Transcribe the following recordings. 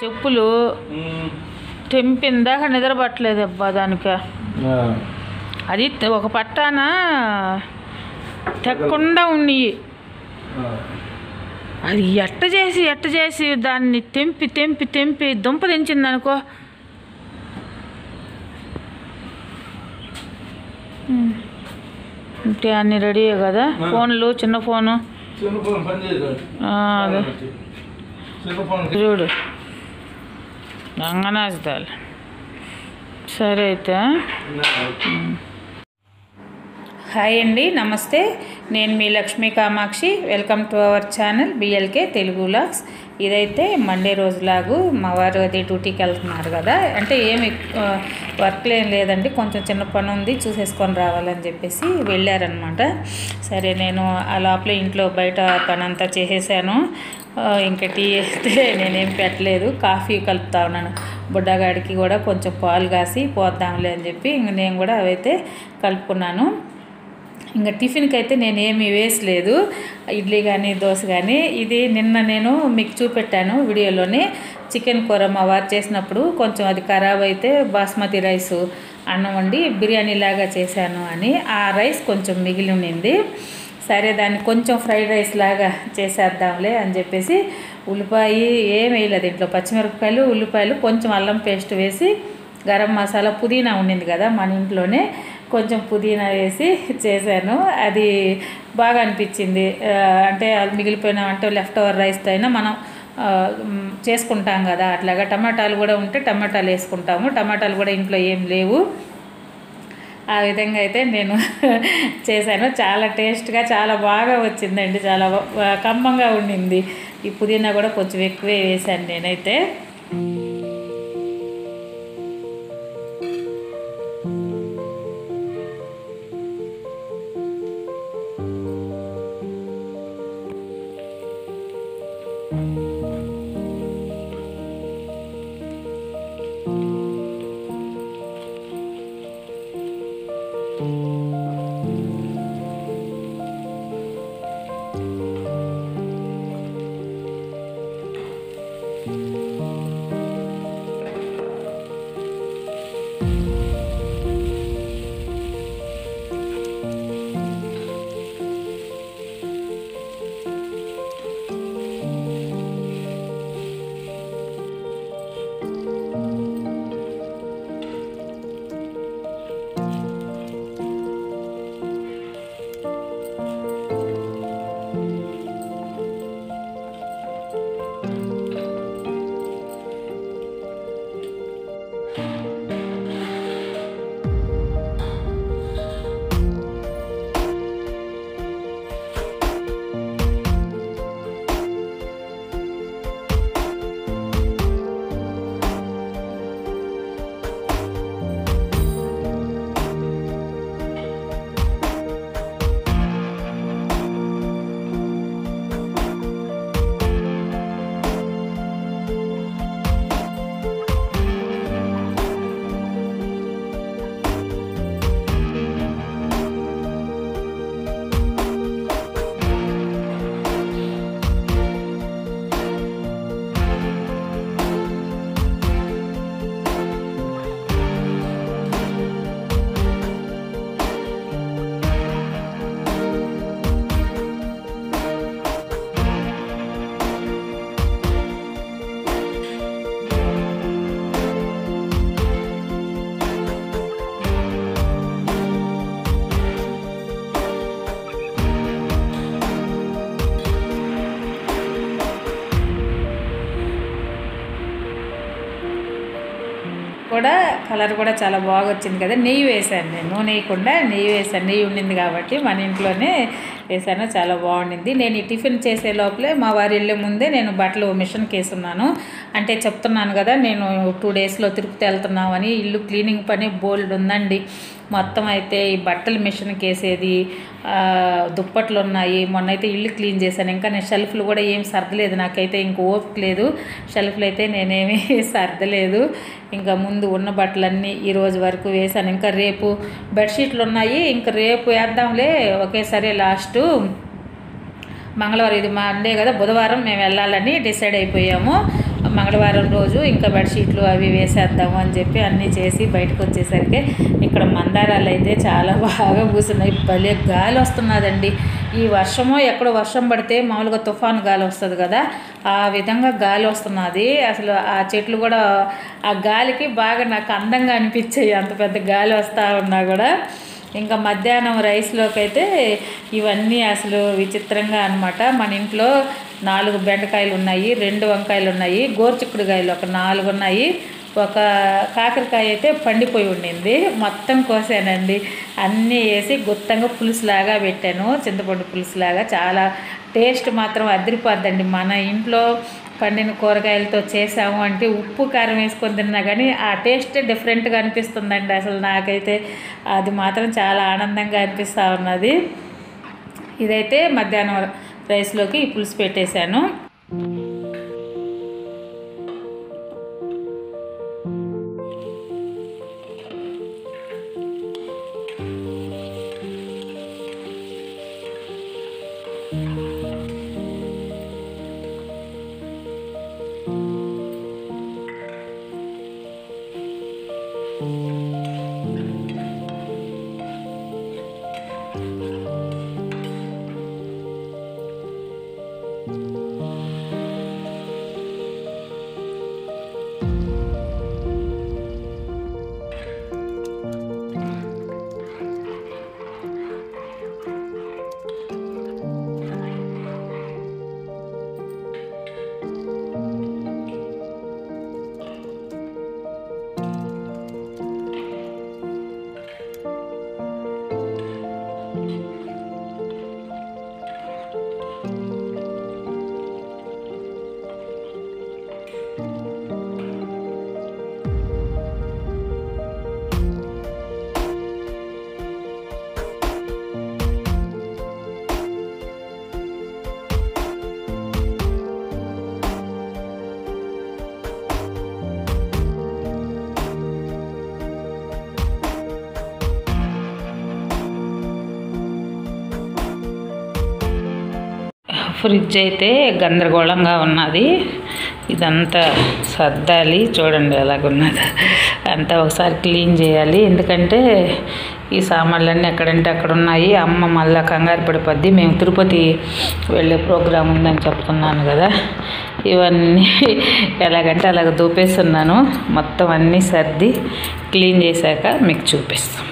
చెప్పులు తెంపిందాక నిద్ర పట్టలేదు అబ్బా దానికి అది త- ఒక పట్టాన తెక్కకుండా ఉన్నాయి అది ఎట్ట చేసి ఎట్ట చేసి దాన్ని తెంపి తెంపి తెంపి దుంప తెంచింది అనుకో ఉమ్. ఇంకే అన్ని రెడీ కదా ఫోన్లు చిన్న ఫోను చిన్న ఫోన్ పని చేయదు ఆ, అదే చిన్న ఫోన్ చూడు అంగనాజుదాలు సరే అయితే హాయ్ అండి నమస్తే నేను మీ Lakshmi Kamakshi welcome to our channel BLK Telugu vlogs ఇదైతే మండే రోజులాగు మా వారు అది డ్యూటీకి వెళ్తున్నారు కదా అంటే ఏమి ఆ, వర్క్ ఏం లేదండి కొంచెం చిన్న పని ఉంది చూసేసుకొని రావాలని చెప్పేసి వెళ్ళారనమాట సరే నేను ఆ లోపల ఇంట్లో బయట పని అంతా చేసేసాను ఆ, ఇంకా టీ అయితే నేనేం పెట్టలేదు కాఫీ కలుపుతా ఉన్నాను బుడ్డగాడికి కూడా కొంచెం పాలు కాసి పోద్దాంలే అని చెప్పి ఇంక నేను కూడా అవైతే కలుపుకున్నాను ఇంకా టిఫిన్కి అయితే నేను ఏమీ వేసలేదు ఇడ్లీ కానీ దోశ కానీ ఇది నిన్న నేను మీకు చూపెట్టాను వీడియోలోని చికెన్ కూర మా వారు చేసినప్పుడు కొంచెం అది ఖరాబ్ అయితే బాస్మతి రైస్ అన్నం వండి బిర్యానీ లాగా చేశాను అని ఆ రైస్ కొంచెం మిగిలి ఉండింది సరే దాన్ని కొంచెం ఫ్రైడ్ రైస్ లాగా చేసేద్దాంలే అని చెప్పేసి ఉల్లిపాయ ఏం వేయలేదు ఇంట్లో పచ్చిమిరపకాయలు ఉల్లిపాయలు కొంచెం అల్లం పేస్ట్ వేసి గరం మసాలా పుదీనా ఉండింది కదా మన ఇంట్లోనే కొంచెం పుదీనా వేసి చేశాను అది బాగా అనిపించింది ఆ, అంటే అది మిగిలిపోయిన అంటే లెఫ్ట్ ఓవర్ రైస్తో అయినా మనం ఆ, మ్, చేసుకుంటాం కదా అట్లాగా టమాటాలు కూడా ఉంటే టమాటాలు వేసుకుంటాము టమాటాలు కూడా ఇంట్లో ఏం లేవు ఆ విధంగా అయితే నేను చేశాను చాలా టేస్ట్గా చాలా బాగా వచ్చిందండి చాలా బా- కమ్మంగా ఉండింది ఈ పుదీనా కూడా కొంచెం ఎక్కువే వేశాను నేనైతే కూడా కలర్ కూడా చాలా బాగా వచ్చింది కదా నెయ్యి వేసాను నేను నూనె వేయకుండా నెయ్యి వేసాను నెయ్యి ఉండింది కాబట్టి మన ఇంట్లోనే వేసాను చాలా బాగుండింది నేను ఈ టిఫిన్ చేసే లోపలే మా వారి వెళ్ళే ముందే నేను బట్టలు మిషన్కి వేసున్నాను అంటే చెప్తున్నాను కదా నేను టూ డేస్లో తిరుపతి వెళ్తున్నామని ఇల్లు క్లీనింగ్ పని బోల్డ్ ఉందండి మొత్తం అయితే ఈ బట్టలు మిషన్కి వేసేది ఆ, దుప్పట్లు ఉన్నాయి మొన్న అయితే ఇల్లు క్లీన్ చేశాను ఇంకా నేను షెల్ఫ్లు కూడా ఏం సర్దలేదు నాకైతే ఇంక ఓపిక లేదు షెల్ఫ్లు అయితే నేనేమి సర్దలేదు ఇంకా ముందు ఉన్న బట్టలన్నీ ఈ రోజు వరకు వేశాను ఇంకా రేపు బెడ్షీట్లు ఉన్నాయి ఇంకా రేపు వేద్దాంలే ఒకేసారి లాస్ట్ మంగళవారం ఇది మండే కదా బుధవారం మేము వెళ్ళాలని డిసైడ్ అయిపోయాము మంగళవారం రోజు ఇంకా బెడ్షీట్లు అవి వేసేద్దాము అని చెప్పి అన్నీ చేసి బయటకు వచ్చేసరికి ఇక్కడ మందారాలు అయితే చాలా బాగా పూస్తున్నాయి భలే గాలి వస్తున్నదండి ఈ వర్షము ఎక్కడో వర్షం పడితే మామూలుగా తుఫాను గాలి వస్తుంది కదా ఆ విధంగా గాలి వస్తున్నది అసలు ఆ చెట్లు కూడా ఆ గాలికి బాగా నాకు అందంగా అనిపించాయి అంత పెద్ద గాలి వస్తూ ఉన్నా కూడా ఇంకా మధ్యాహ్నం రైస్లోకి అయితే ఇవన్నీ అసలు విచిత్రంగా అనమాట మన ఇంట్లో నాలుగు బెండకాయలు ఉన్నాయి రెండు వంకాయలు ఉన్నాయి గోరుచిక్కుడుకాయలు ఒక నాలుగు ఉన్నాయి ఒక కాకరకాయ అయితే పండిపోయి ఉండింది మొత్తం కోసానండి అన్నీ వేసి గుత్తంగా పులుసులాగా పెట్టాను చింతపండు పులుసులాగా చాలా టేస్ట్ మాత్రం అదిరిపోద్దండి మన ఇంట్లో పండిన కూరగాయలతో చేసాము అంటే ఉప్పు కారం వేసుకొని తిన్నా కానీ ఆ టేస్ట్ డిఫరెంట్గా అనిపిస్తుందండి అసలు నాకైతే అది మాత్రం చాలా ఆనందంగా అనిపిస్తూ ఉన్నది ఇదైతే మధ్యాహ్నం రైస్లోకి ఈ పులుసు పెట్టేశాను ఫ్రిడ్జ్ అయితే గందరగోళంగా ఉన్నది ఇదంతా సర్దాలి చూడండి ఎలాగున్నది అంతా ఒకసారి క్లీన్ చేయాలి ఎందుకంటే ఈ సామాన్లన్నీ ఎక్కడంటే అక్కడ ఉన్నాయి అమ్మ మళ్ళా కంగారు పడిపోద్ది మేము తిరుపతి వెళ్ళే ప్రోగ్రాం ఉందని చెప్తున్నాను కదా ఇవన్నీ ఎలాగంటే అలాగ దూపేస్తున్నాను మొత్తం అన్నీ సర్ది క్లీన్ చేశాక మీకు చూపిస్తాం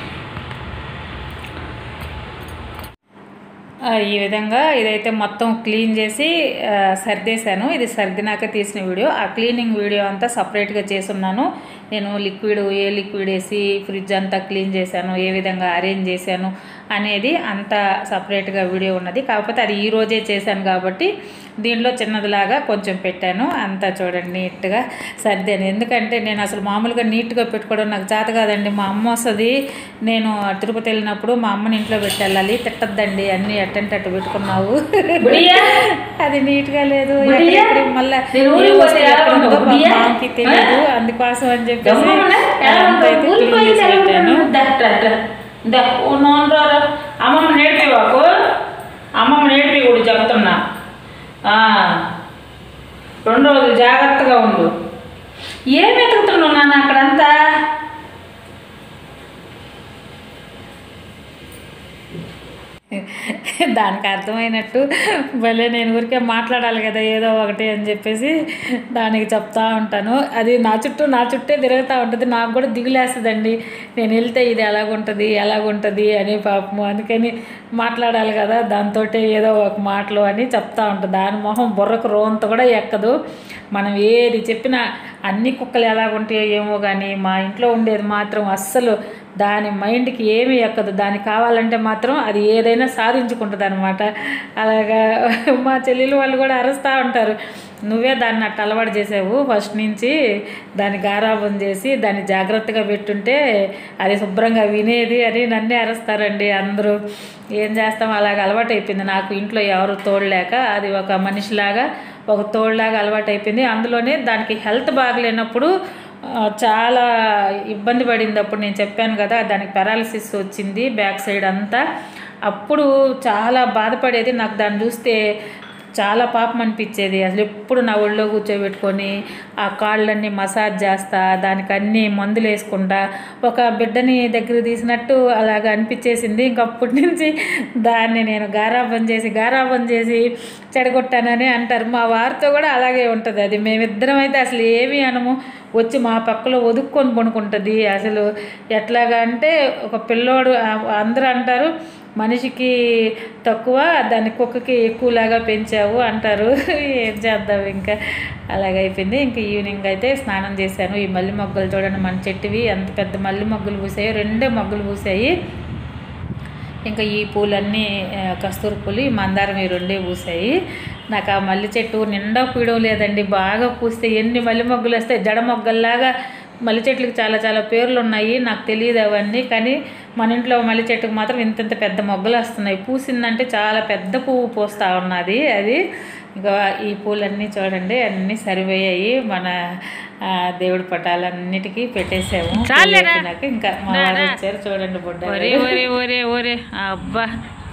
ఆ, ఈ విధంగా ఇదైతే మొత్తం క్లీన్ చేసి ఆ, సర్దేశాను ఇది సర్దినాక తీసిన వీడియో ఆ క్లీనింగ్ వీడియో అంతా సపరేట్గా చేసున్నాను నేను లిక్విడ్ ఏ లిక్విడ్ వేసి ఫ్రిడ్జ్ అంతా క్లీన్ చేశాను ఏ విధంగా అరేంజ్ చేశాను అనేది అంతా సపరేట్గా వీడియో ఉన్నది కాకపోతే అది ఈ రోజే చేశాను కాబట్టి దీనిలో చిన్నదిలాగా కొంచెం పెట్టాను అంతా చూడండి నీట్గా సర్దాను ఎందుకంటే నేను అసలు మామూలుగా నీట్గా పెట్టుకోవడం నాకు చేత కాదండి మా అమ్మ వస్తుంది నేను తిరుపతి వెళ్ళినప్పుడు మా అమ్మని ఇంట్లో పెట్టి వెళ్ళాలి తిట్టద్దండి అన్నీ ఎట్టంటే అట్టు పెట్టుకున్నావు అది నీట్గా లేదు బుడియా? ఎక్కడెక్కడ మళ్ళా నేను ఊరికి ఏ పోతే వస్తువు ఎలా ఎక్కడ ఉందో ఉండవు? మా బుడియా? మామకి తెలియదు అందుకోసం అని చెప్పేసి గమ్మున ఎలా అదంతా ఉంటావు? అయితే ఊరికి క్లీన్ పోయి చేసి ఎలా పెట్టాను ఉంటావు? దా, దా, దా. దా, ఓ నోన్ రారా. అమ్మమ్మ నేర్పివాకు అమ్మమ్మ నేర్పి కూడా చెప్తున్నా ఆ, రెండు రోజులు జాగ్రత్తగా ఉండు ఏం వెతుకుతున్నావు నాన్న అక్కడంతా దానికి అర్థమైనట్టు భలే నేను ఊరికే మాట్లాడాలి కదా ఏదో ఒకటి అని చెప్పేసి దానికి చెప్తా ఉంటాను అది నా చుట్టూ నా చుట్టే తిరుగుతూ ఉంటుంది నాకు కూడా దిగులేస్తుందండి నేను వెళ్తే ఇది ఎలాగుంటుంది ఎలాగుంటుంది అని పాపము అందుకని మాట్లాడాలి కదా దాంతో ఏదో ఒక మాటలు అని చెప్తా ఉంటుంది దాని మొహం బుర్రకు రోంత కూడా ఎక్కదు మనం ఏది చెప్పినా అన్ని కుక్కలు ఎలాగుంటాయో ఏమో కానీ మా ఇంట్లో ఉండేది మాత్రం అస్సలు దాని మైండ్కి ఏమీ ఎక్కదు దానికి కావాలంటే మాత్రం అది ఏదైనా సాధించుకుంటుంది అనమాట అలాగా మా చెల్లెలు వాళ్ళు కూడా అరుస్తూ ఉంటారు నువ్వే దాన్ని అట్ట అలవాటు చేసావు ఫస్ట్ నుంచి దాన్ని గారాబం చేసి దాన్ని జాగ్రత్తగా పెట్టుంటే అది శుభ్రంగా వినేది అని నన్నే అరుస్తారండి అందరూ ఏం చేస్తాం అలాగ అలవాటు అయిపోయింది నాకు ఇంట్లో ఎవరు తోడలేక అది ఒక మనిషిలాగా ఒక తోడులాగా అలవాటు అయిపోయింది అందులోనే దానికి హెల్త్ బాగలేనప్పుడు ఆ, చాలా ఇబ్బంది పడింది అప్పుడు నేను చెప్పాను కదా దానికి పెరాలసిస్ వచ్చింది బ్యాక్ సైడ్ అంతా అప్పుడు చాలా బాధపడేది నాకు దాన్ని చూస్తే చాలా పాపం అనిపించేది అసలు ఎప్పుడు నా ఒళ్ళో కూర్చోబెట్టుకొని ఆ కాళ్ళన్నీ మసాజ్ చేస్తా దానికి అన్ని మందులు వేసుకుంటా ఒక బిడ్డని దగ్గర తీసినట్టు అలాగ అనిపించేసింది ఇంకప్పటి నుంచి దాన్ని నేను గారాబం చేసి గారాబం చేసి చెడగొట్టానని అంటారు మా వారితో కూడా అలాగే ఉంటుంది అది మేమిద్దరం అయితే అసలు ఏమీ అనము వచ్చి మా పక్కలో ఒదుక్కొని పడుకుంటుంది అసలు ఎట్లాగా అంటే ఒక పిల్లోడు ఆ- అందరూ అంటారు మనిషికి తక్కువ దాని కుక్కకి ఎక్కువలాగా పెంచావు అంటారు ఏం చేద్దాం ఇంకా అలాగైపోయింది ఇంకా ఈవినింగ్ అయితే స్నానం చేశాను ఈ మల్లె మొగ్గలు చూడండి మన చెట్టువి ఎంత పెద్ద మల్లె మొగ్గలు పూసాయో రెండే మొగ్గలు పూసాయి ఇంకా ఈ పూలన్నీ ఆ, కస్తూరి పూలు ఈ మందారం ఈ రెండే పూసాయి నాకు ఆ మల్లె చెట్టు నిండా పీడవ లేదండి బాగా పూస్తే ఎన్ని మల్లె మొగ్గలు వస్తాయి జడ మొగ్గల్లాగా మల్లె చెట్లకు చాలా చాలా పేర్లు ఉన్నాయి నాకు తెలియదు అవన్నీ కానీ మన ఇంట్లో మల్లె చెట్టుకు మాత్రం ఇంత ఇంత పెద్ద మొగ్గలు వస్తున్నాయి పూసిందంటే చాలా పెద్ద పువ్వు పూస్తూ ఉన్నది అది ఇంకా ఈ పూలన్నీ చూడండి అన్నీ సరిపోయాయి మన ఆ, దేవుడి పటాలన్నిటికీ పెట్టేసాము చాలేరా? అయిపోయినాక ఇంకా మా వారు వచ్చారు చూడండి బుడ్డ ఒరే ఒరే ఒరే ఒరే అబ్బా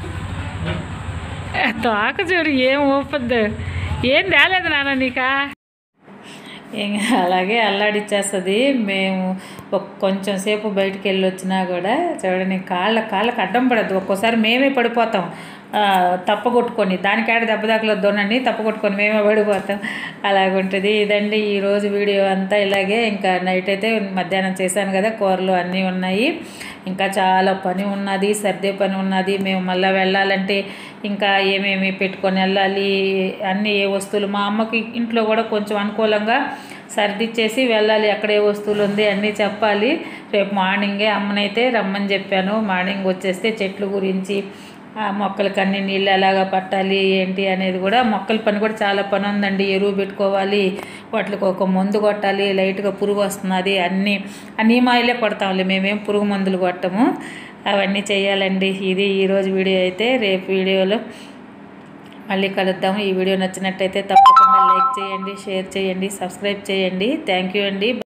తోక చూడు ఏం ఊపద్దు ఏం తేలేదు నాన్న నీకా ఇంకా అలాగే అల్లాడిచ్చేస్తుంది మేము ఒక కొంచెం సేపు బయటికి వెళ్ళి వచ్చినా కూడా చూడండి కాళ్ళ కాళ్ళకి అడ్డం పడద్దు ఒక్కోసారి మేమే పడిపోతాం ఆ, తప్పగొట్టుకొని దానికాడ దెబ్బ దాకలొద్దోనని తప్పగొట్టుకొని మేమే పడిపోతాం అలాగుంటుంది ఇదండి ఈరోజు వీడియో అంతా ఇలాగే ఇంకా నైట్ అయితే మధ్యాహ్నం చేశాను కదా కూరలు అన్నీ ఉన్నాయి ఇంకా చాలా పని ఉన్నది సర్దే పని ఉన్నది మేము మళ్ళీ వెళ్ళాలంటే ఇంకా ఏమేమి పెట్టుకొని వెళ్ళాలి అన్ని ఏ వస్తువులు మా అమ్మకి ఇంట్లో కూడా కొంచెం అనుకూలంగా సర్దిచ్చేసి వెళ్ళాలి అక్కడ ఏ వస్తువులు ఉంది అన్నీ చెప్పాలి రేపు మార్నింగే అమ్మనైతే రమ్మని చెప్పాను మార్నింగ్ వచ్చేస్తే చెట్లు గురించి ఆ మొక్కలకి అన్ని నీళ్ళు ఎలాగా పట్టాలి ఏంటి అనేది కూడా మొక్కల పని కూడా చాలా పని ఉందండి ఎరువు పెట్టుకోవాలి వాటికి ఒక మందు కొట్టాలి లైట్గా పురుగు వస్తున్నది అన్నీ అన్నీ మాయిలే కొడతాంలే మేమేం పురుగు మందులు కొట్టము అవన్నీ చేయాలండి ఇది ఈరోజు వీడియో అయితే రేపు వీడియోలో మళ్ళీ కలుద్దాము ఈ వీడియో నచ్చినట్టయితే తప్పకుండా లైక్ చేయండి షేర్ చేయండి సబ్స్క్రైబ్ చేయండి థ్యాంక్ యూ అండి